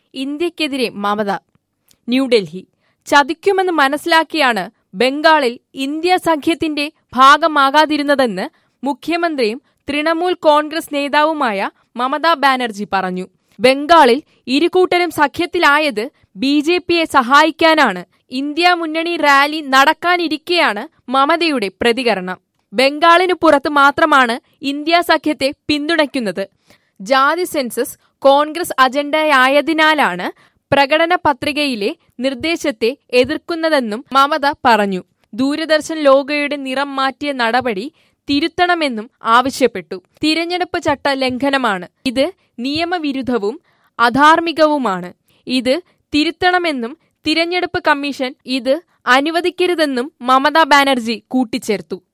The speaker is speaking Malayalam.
ഇന്ത്യക്കെതിരെ മമത ന്യൂഡൽഹി ചതിക്കുമെന്ന് മനസ്സിലാക്കിയാണ് ബംഗാളിൽ ഇന്ത്യ സഖ്യത്തിന്റെ ഭാഗമാകാതിരുന്നതെന്ന് മുഖ്യമന്ത്രിയും തൃണമൂൽ കോൺഗ്രസ് നേതാവുമായ മമതാ ബാനർജി പറഞ്ഞു ബംഗാളിൽ ഇരുകൂട്ടരും സഖ്യത്തിലായത് ബി ജെ പിയെ സഹായിക്കാനാണ് ഇന്ത്യ മുന്നണി റാലി നടക്കാനിരിക്കെയാണ് മമതയുടെ പ്രതികരണം ബംഗാളിനു പുറത്ത് മാത്രമാണ് ഇന്ത്യ സഖ്യത്തെ പിന്തുണയ്ക്കുന്നത് ജാതി സെൻസസ് കോൺഗ്രസ് അജണ്ടയായതിനാലാണ് പ്രകടന പത്രികയിലെ നിർദ്ദേശത്തെ എതിർക്കുന്നതെന്നും മമത പറഞ്ഞു ദൂരദർശൻ ലോഗോയുടെ നിറം മാറ്റിയ നടപടി തിരുത്തണമെന്നും ആവശ്യപ്പെട്ടു തിരഞ്ഞെടുപ്പ് ചട്ട ലംഘനമാണ് ഇത് നിയമവിരുദ്ധവും അധാർമികവുമാണ് ഇത് തിരുത്തണമെന്നും തിരഞ്ഞെടുപ്പ് കമ്മീഷൻ ഇത് അനുവദിക്കരുതെന്നും മമതാ ബാനർജി കൂട്ടിച്ചേർത്തു